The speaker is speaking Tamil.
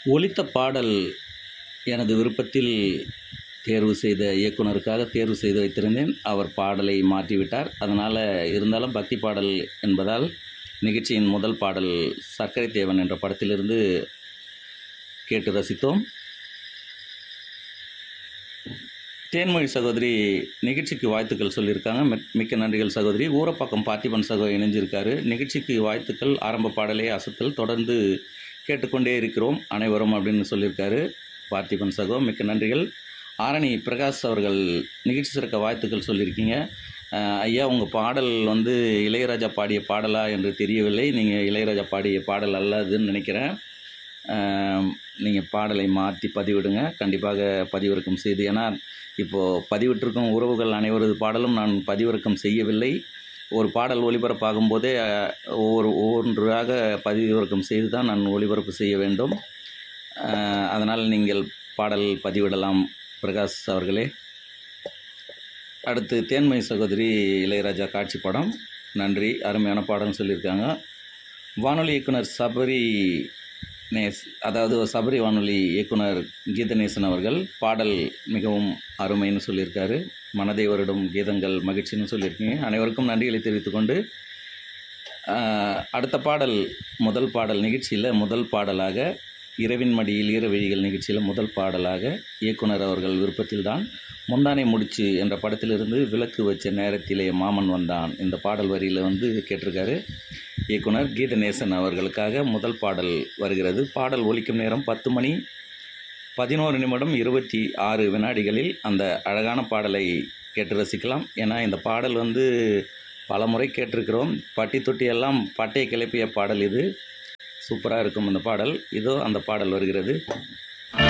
ஒலித்த பாடல் எனது விருப்பத்தில் தேர்வு செய்த இயக்குனருக்காக தேர்வு செய்து வைத்திருந்தேன் அவர் பாடலை மாற்றிவிட்டார் அதனால் இருந்தாலும் பக்தி பாடல் என்பதால் நிகழ்ச்சியின் முதல் பாடல் சர்க்கரை தேவன் என்ற படத்திலிருந்து கேட்டு ரசித்தோம் தேன்மொழி சகோதரி நிகழ்ச்சிக்கு வாழ்த்துக்கள் சொல்லியிருக்காங்க மிக்- மிக்க நன்றிகள் சகோதரி ஊரப்பாக்கம் பார்த்திபன் சகோ இணைஞ்சிருக்காரு நிகழ்ச்சிக்கு வாழ்த்துக்கள் ஆரம்ப பாடலே அசத்தல் தொடர்ந்து கேட்டுக்கொண்டே இருக்கிறோம் அனைவரும் அப்படின்னு சொல்லியிருக்காரு பார்த்திபன் சகோ மிக்க நன்றிகள் ஆரணி பிரகாஷ் அவர்கள் நிகழ்ச்சி சிறக்க வாழ்த்துக்கள் சொல்லியிருக்கீங்க அஹ், ஐயா உங்கள் பாடல் வந்து இளையராஜா பாடிய பாடலா என்று தெரியவில்லை நீங்கள் இளையராஜா பாடிய பாடல் அல்லதுன்னு நினைக்கிறேன் நீங்கள் பாடலை மாற்றி பதிவிடுங்க கண்டிப்பாக பதிவிறக்கம் செய்து ஏன்னா இப்போது பதிவிட்டிருக்கும் உறவுகள் அனைவரது பாடலும் நான் பதிவிறக்கம் செய்யவில்லை ஒரு பாடல் ஒளிபரப்பாகும் போதே அஹ், ஒவ்வொரு ஒவ்வொன்றாக பதிவிறக்கம் செய்து தான் நான் ஒளிபரப்பு செய்ய வேண்டும் அஹ், அதனால் நீங்கள் பாடல் பதிவிடலாம் பிரகாஷ் அவர்களே அடுத்து தேன்மொழி சகோதரி இளையராஜா காட்சி படம் நன்றி அருமையான பாடம்னு சொல்லியிருக்காங்க வானொலி இயக்குனர் சபரி நேஸ் அதாவது சபரி வானொலி இயக்குனர் கீதநேசன் அவர்கள் பாடல் மிகவும் அருமைன்னு சொல்லியிருக்காரு மனதை வருடும் கீதங்கள் மகிழ்ச்சின்னு சொல்லியிருக்கீங்க அனைவருக்கும் நன்றிகளை தெரிவித்துக்கொண்டு ஆஹ், அடுத்த பாடல் முதல் பாடல் நிகழ்ச்சியில் முதல் பாடலாக இரவின் மடியில் ஈரவெளிகள் நிகழ்ச்சியில் முதல் பாடலாக இயக்குனர் அவர்கள் விருப்பத்தில்தான் முந்தானை முடிச்சு என்ற படத்திலிருந்து விளக்கு வச்ச நேரத்திலே மாமன் வந்தான் இந்த பாடல் வரியில் வந்து கேட்டிருக்காரு இயக்குனர் கீதநேசன் அவர்களுக்காக முதல் பாடல் வருகிறது பாடல் ஒலிக்கும் நேரம் பத்து மணி பதினோரு நிமிடம் இருபத்தி ஆறு வினாடிகளில் அந்த அழகான பாடலை கேட்டு ரசிக்கலாம் ஏன்னா இந்த பாடல் வந்து பல முறை கேட்டிருக்கிறோம் பட்டி தொட்டி எல்லாம் பட்டையை கிளப்பிய பாடல் இது சூப்பராக இருக்கும் இந்த பாடல் இதோ அந்த பாடல் வருகிறது